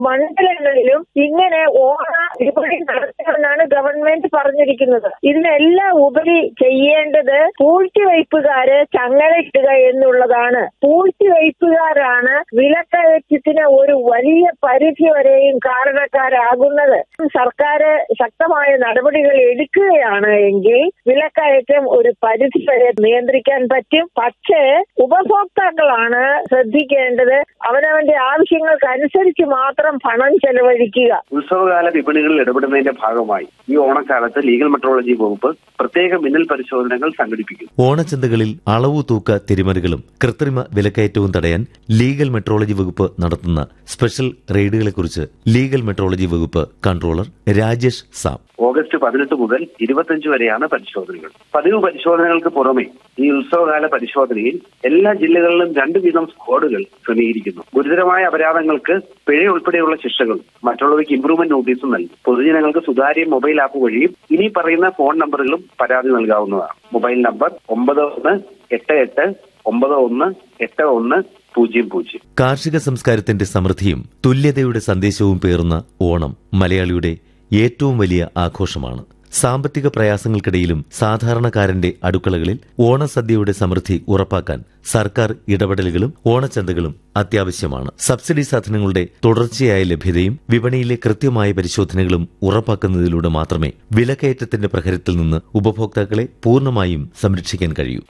മണ്ഡലങ്ങളിലും ഇങ്ങനെ ഓണ വിപണി നടത്തണമെന്നാണ് ഗവൺമെന്റ് പറഞ്ഞിരിക്കുന്നത് ഇതിനെല്ലാം ഉപരി ചെയ്യേണ്ടത് പൂഴ്ത്തിവയ്പ്പുകാര് ചങ്ങലയിടുക എന്നുള്ളതാണ് പൂഴ്ത്തിവയ്പ്പുകാരാണ് വിലക്കയറ്റത്തിന് ഒരു വലിയ പരിധി വരെയും കാരണക്കാരാകുന്നത് സർക്കാർ ശക്തമായ നടപടികൾ എടുക്കുകയാണ് എങ്കിൽ വിലക്കയറ്റം ഒരു പരിധി വരെ നിയന്ത്രിക്കാൻ പറ്റും പക്ഷേ ഉപഭോക്താക്കളാണ് ശ്രദ്ധിക്കേണ്ടത് അവനവന്റെ ആവശ്യങ്ങൾക്കനുസരിച്ച് മാത്രം പണം ചെലവഴിക്കുക ഉത്സവകാല വിപണികളിൽ ഇടപെടുന്നതിന്റെ ഭാഗമായി ഈ ഓണക്കാലത്ത് ലീഗൽ മെട്രോളജി വകുപ്പ് പ്രത്യേക മിന്നൽ പരിശോധനകൾ സംഘടിപ്പിക്കും ഓണച്ചന്തകളിൽ അളവു തൂക്ക തിരിമറികളും കൃത്രിമ വിലക്കയറ്റവും തടയാൻ ലീഗൽ മെട്രോളജി വകുപ്പ് നടത്തുന്ന സ്പെഷ്യൽ റെയ്ഡുകളെക്കുറിച്ച് ലീഗൽ മെട്രോളജി വകുപ്പ് കൺട്രോളർ രാജേഷ് സാം ഓഗസ്റ്റ് പതിനെട്ട് മുതൽ ഇരുപത്തിയഞ്ച് വരെയാണ് പരിശോധനകൾ പതിവ് പരിശോധനകൾക്ക് പുറമെ ഈ ഉത്സവകാല പരിശോധനയിൽ എല്ലാ ജില്ലകളിലും രണ്ടു വീതം സ്ക്വാഡുകൾ ക്രമീകരിക്കുന്നു ഗുരുതരമായ അപരാധങ്ങൾക്ക് പിഴ ഉൾപ്പെടെയുള്ള ശിക്ഷകളും മറ്റുള്ളവയ്ക്ക് ഇംപ്രൂവ്മെന്റ് നോട്ടീസും നൽകും പൊതുജനങ്ങൾക്ക് സുതാര്യ മൊബൈൽ ആപ്പ് വഴിയും ഇനി പറയുന്ന ഫോൺ നമ്പറുകളും പരാതി നൽകാവുന്നതാണ് മൊബൈൽ നമ്പർ ഒമ്പത് ഒന്ന് എട്ട് എട്ട് ഒമ്പത് ഒന്ന് എട്ട് ഒന്ന് പൂജ്യം പൂജ്യം കാർഷിക സംസ്കാരത്തിന്റെ സമൃദ്ധിയും തുല്യതയുടെ സന്ദേശവും പേറുന്ന ഓണം മലയാളിയുടെ ഏറ്റവും വലിയ ആഘോഷമാണ് സാമ്പത്തിക പ്രയാസങ്ങൾക്കിടയിലും സാധാരണക്കാരന്റെ അടുക്കളകളിൽ ഓണസദ്യയുടെ സമൃദ്ധി ഉറപ്പാക്കാൻ സർക്കാർ ഇടപെടലുകളും ഓണച്ചന്തകളും അത്യാവശ്യമാണ് സബ്സിഡി സാധനങ്ങളുടെ തുടർച്ചയായ ലഭ്യതയും വിപണിയിലെ കൃത്യമായ പരിശോധനകളും ഉറപ്പാക്കുന്നതിലൂടെ മാത്രമേ വിലക്കയറ്റത്തിന്റെ പ്രഹരത്തിൽ നിന്ന് ഉപഭോക്താക്കളെ പൂർണ്ണമായും സംരക്ഷിക്കാൻ കഴിയൂ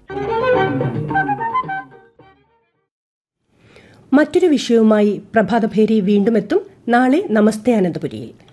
മറ്റൊരു വിഷയവുമായി പ്രഭാതഭേരി വീണ്ടും എത്തും നാളെ നമസ്തേ അനന്തപുരിയിൽ